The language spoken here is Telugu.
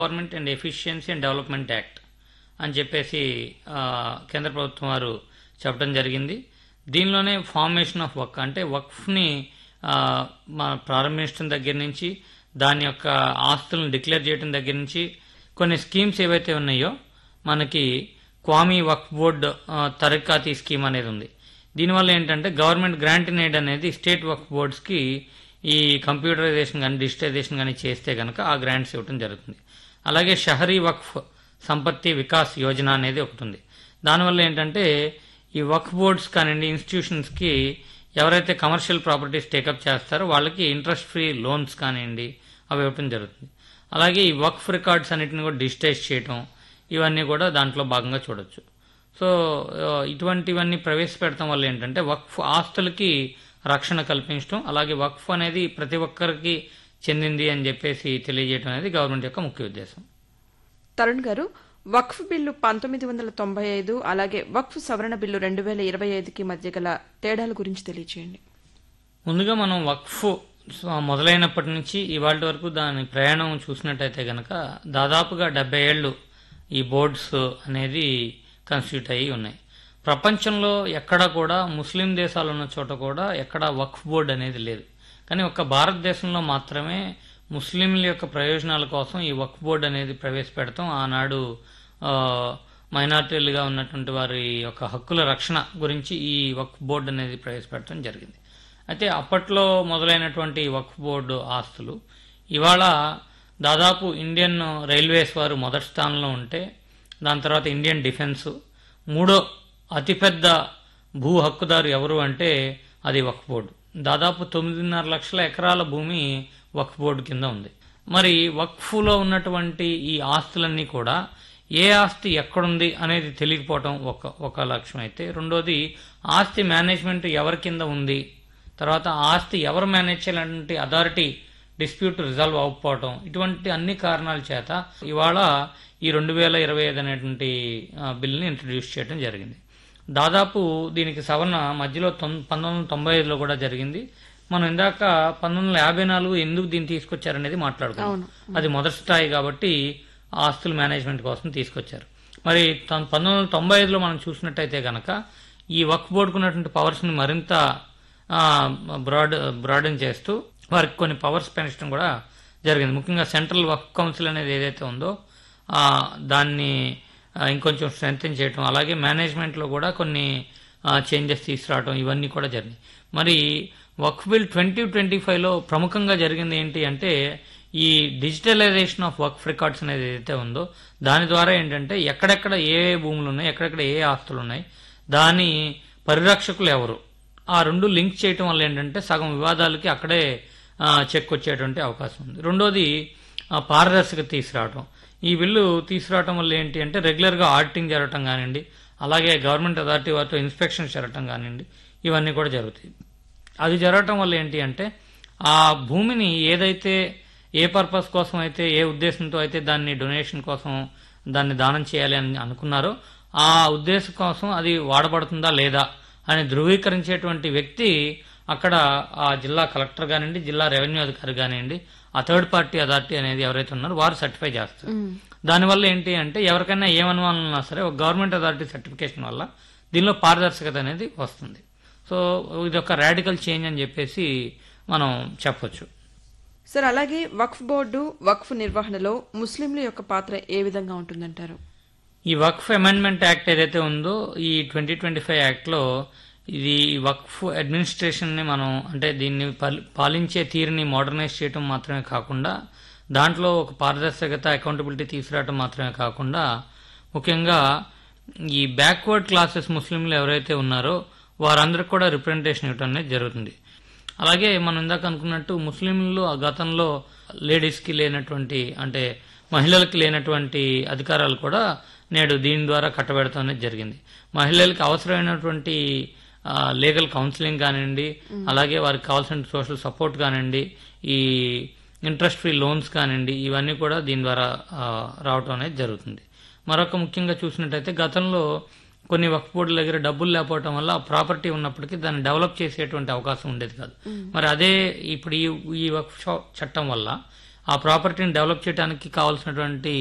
government and efficiency and development act అని చెప్పేసి ఆ, కేంద్ర ప్రభుత్వం వారు చెప్పడం జరిగింది దీనిలోనే ఫార్మేషన్ ఆఫ్ వక్ అంటే వక్ఫ్ని ఆ, మన ప్రారంభించడం దగ్గర నుంచి దాని యొక్క ఆస్తులను డిక్లేర్ చేయడం దగ్గర నుంచి కొన్ని స్కీమ్స్ ఏవైతే ఉన్నాయో మనకి క్వామీ వక్ బోర్డ్ ఆ, తరకాతి స్కీమ్ అనేది ఉంది దీనివల్ల ఏంటంటే గవర్నమెంట్ గ్రాంట్ ఇన్ ఎయిడ్ అనేది స్టేట్ వక్ బోర్డ్స్కి ఈ కంప్యూటరైజేషన్ కానీ డిజిటైజేషన్ కానీ చేస్తే కనుక ఆ గ్రాంట్స్ ఇవ్వడం జరుగుతుంది అలాగే షహరీ వక్ఫ్ సంపత్తి వికాస్ యోజన అనేది ఒకటి ఉంది దానివల్ల ఏంటంటే ఈ వక్ఫ్ బోర్డ్స్ కానివ్వండి ఇన్స్టిట్యూషన్స్కి ఎవరైతే కమర్షియల్ ప్రాపర్టీస్ టేకప్ చేస్తారో వాళ్ళకి ఇంట్రెస్ట్ ఫ్రీ లోన్స్ కానివ్వండి అవి ఇవ్వటం జరుగుతుంది అలాగే ఈ వక్ఫ్ రికార్డ్స్ అన్నిటిని కూడా డిజిటైజ్ చేయటం ఇవన్నీ కూడా దాంట్లో భాగంగా చూడొచ్చు సో ఆ, ఇటువంటివన్నీ ప్రవేశపెడతాం వల్ల ఏంటంటే వక్ఫ్ ఆస్తులకి రక్షణ కల్పించడం అలాగే వక్ఫ్ అనేది ప్రతి ఒక్కరికి చెందింది అని చెప్పేసి తెలియజేయడం అనేది గవర్నమెంట్ యొక్క ముఖ్య ఉద్దేశం తరుణ్ గారు వక్ఫ్ బిల్లు పంతొమ్మిది వందల తొంభై ఐదు అలాగే వక్ఫ్ సవరణ బిల్లు రెండు వేల ఇరవై ఐదుకి మధ్య గల తేడాల గురించి తెలియచేయండి ముందుగా మనం వక్ఫ్ స- మొదలైనప్పటి నుంచి ఇవాళ వరకు దాని ప్రయాణం చూసినట్టయితే కనుక దాదాపుగా డెబ్బై ఏళ్ళు ఈ బోర్డ్స్ అనేది కన్స్టిట్యూట్ అయ్యి ఉన్నాయి ప్రపంచంలో ఎక్కడ కూడా ముస్లిం దేశాలు ఉన్న చోట కూడా ఎక్కడ వక్ఫ్ బోర్డు అనేది లేదు కానీ ఒక్క భారతదేశంలో మాత్రమే ముస్లింల యొక్క ప్రయోజనాల కోసం ఈ వక్ఫ్ బోర్డు అనేది ప్రవేశపెడతాం ఆనాడు ఆ, మైనార్టీలుగా ఉన్నటువంటి వారి యొక్క హక్కుల రక్షణ గురించి ఈ వక్ఫ్ బోర్డు అనేది ప్రవేశపెట్టడం జరిగింది అయితే అప్పట్లో మొదలైనటువంటి వక్ఫ్ బోర్డు ఆస్తులు ఇవాళ దాదాపు ఇండియన్ రైల్వేస్ వారు మొదటి స్థానంలో ఉంటే దాని తర్వాత ఇండియన్ డిఫెన్స్ మూడో అతిపెద్ద భూ హక్కుదారు ఎవరు అంటే అది వక్ఫ్ బోర్డు దాదాపు తొమ్మిదిన్నర లక్షల ఎకరాల భూమి వక్ఫ్ బోర్డు కింద ఉంది మరి వక్ఫ్లో ఉన్నటువంటి ఈ ఆస్తులన్నీ కూడా ఏ ఆస్తి ఎక్కడుంది అనేది తెలియకపోవటం ఒక ఒక లక్ష్యం అయితే రెండోది ఆస్తి మేనేజ్మెంట్ ఎవరి కింద ఉంది తర్వాత ఆస్తి ఎవరు మేనేజ్ చేయాలంటే అథారిటీ డిస్ప్యూట్ రిజాల్వ్ అవ్వకపోవటం ఇటువంటి అన్ని కారణాల చేత ఇవాళ ఈ రెండు వేల ఇరవై ఐదు అనేటువంటి ఆ, బిల్ని ఇంట్రడ్యూస్ చేయడం జరిగింది దాదాపు దీనికి సవరణ మధ్యలో తొం పంతొమ్మిది వందల తొంభై ఐదులో కూడా జరిగింది మనం ఇందాక పంతొమ్మిది వందల యాభై నాలుగు ఎందుకు దీన్ని తీసుకొచ్చారనేది మాట్లాడుకున్నాం అది మొదటి స్థాయి కాబట్టి ఆస్తుల మేనేజ్మెంట్ కోసం తీసుకొచ్చారు మరి తొం- పంతొమ్మిది వందల తొంభై ఐదులో మనం చూసినట్టయితే గనక ఈ వక్ బోర్డుకు ఉన్నటువంటి పవర్స్ని మరింత బ్రాడ్ బ్రాడన్ చేస్తూ వారికి కొన్ని పవర్స్ పెంచడం కూడా జరిగింది ముఖ్యంగా సెంట్రల్ వక్ కౌన్సిల్ అనేది ఏదైతే ఉందో ఆ, దాన్ని ఆ, ఇంకొంచెం స్ట్రెంగ్తన్ చేయటం అలాగే మేనేజ్మెంట్లో కూడా కొన్ని చేంజెస్ తీసుకురావడం ఇవన్నీ కూడా జరిగాయి మరి వక్ బిల్ ట్వంటీ ట్వంటీ ఫైవ్లో ప్రముఖంగా జరిగింది ఏంటి అంటే ఈ డిజిటలైజేషన్ ఆఫ్ వర్క్ రికార్డ్స్ అనేది ఏదైతే ఉందో దాని ద్వారా ఏంటంటే ఎక్కడెక్కడ ఏ ఏ భూములు ఉన్నాయి ఎక్కడెక్కడ ఏ ఆస్తులు ఉన్నాయి దాని పరిరక్షకులు ఎవరు ఆ రెండు లింక్ చేయటం వల్ల ఏంటంటే సగం వివాదాలకి అక్కడే ఆ, చెక్ వచ్చేటువంటి అవకాశం ఉంది రెండోది ఆ, పారదర్శకత తీసుకురావటం ఈ బిల్లు తీసుకురావటం వల్ల ఏంటి అంటే రెగ్యులర్గా ఆడిటింగ్ జరగటం కానివ్వండి అలాగే గవర్నమెంట్ అథారిటీ వారితో ఇన్స్పెక్షన్ జరగటం కానివ్వండి ఇవన్నీ కూడా జరుగుతాయి అది జరగటం వల్ల ఏంటి అంటే ఆ భూమిని ఏదైతే ఏ పర్పస్ కోసం అయితే ఏ ఉద్దేశంతో అయితే దాన్ని డొనేషన్ కోసం దాన్ని దానం చేయాలి అని అనుకున్నారో ఆ ఉద్దేశం కోసం అది వాడబడుతుందా లేదా అని ధృవీకరించేటువంటి వ్యక్తి అక్కడ ఆ జిల్లా కలెక్టర్ కానివ్వండి జిల్లా రెవెన్యూ అధికారి కానివ్వండి ఆ థర్డ్ పార్టీ అథారిటీ అనేది ఎవరైతే ఉన్నారో వారు సర్టిఫై చేస్తారు దానివల్ల ఏంటి అంటే ఎవరికైనా ఏమనుమానం ఉన్నా సరే ఒక గవర్నమెంట్ అథారిటీ సర్టిఫికేషన్ వల్ల దీనిలో పారదర్శకత అనేది వస్తుంది సో ఇది ఒక రాడికల్ చేంజ్ అని చెప్పేసి మనం చెప్పొచ్చు సార్ అలాగే వక్ఫ్ బోర్డు వక్ఫ్ నిర్వహణలో ముస్లింల యొక్క పాత్ర ఏ విధంగా ఉంటుందంటారు ఈ వక్ఫ్ అమెండ్మెంట్ యాక్ట్ ఏదైతే ఉందో ఈ ట్వంటీ ట్వంటీ ఫైవ్ యాక్ట్లో ఇది వక్ఫ్ అడ్మినిస్ట్రేషన్ని మనం అంటే దీన్ని పాలి- పాలించే తీరుని మోడర్నైజ్ చేయటం మాత్రమే కాకుండా దాంట్లో ఒక పారదర్శకత అకౌంటబిలిటీ తీసుకురావటం మాత్రమే కాకుండా ముఖ్యంగా ఈ బ్యాక్వర్డ్ క్లాసెస్ ముస్లింలు ఎవరైతే ఉన్నారో వారందరికి కూడా రిప్రజెంటేషన్ ఇవ్వటం అనేది జరుగుతుంది అలాగే మనం ఇందాక అనుకున్నట్టు ముస్లింలు ఆ గతంలో లేడీస్కి లేనటువంటి అంటే మహిళలకు లేనటువంటి అధికారాలు కూడా నేడు దీని ద్వారా కట్టబెడతాం అనేది జరిగింది మహిళలకు అవసరమైనటువంటి లీగల్ కౌన్సిలింగ్ కానివ్వండి అలాగే వారికి కావాల్సిన సోషల్ సపోర్ట్ కానివ్వండి ఈ ఇంట్రెస్ట్ ఫ్రీ లోన్స్ కానివ్వండి ఇవన్నీ కూడా దీని ద్వారా ఆ, రావటం అనేది జరుగుతుంది మరొక ముఖ్యంగా చూసినట్టయితే గతంలో కొన్ని వక్ఫ్ బోర్డుల దగ్గర డబ్బులు లేకపోవడం వల్ల ప్రాపర్టీ ఉన్నప్పటికీ దాన్ని డెవలప్ చేసేటువంటి అవకాశం ఉండేది కాదు మరి అదే ఇప్పుడు ఈ ఈ వక్ఫ్ చ- చట్టం వల్ల ఆ ప్రాపర్టీని డెవలప్ చేయడానికి కావాల్సినటువంటి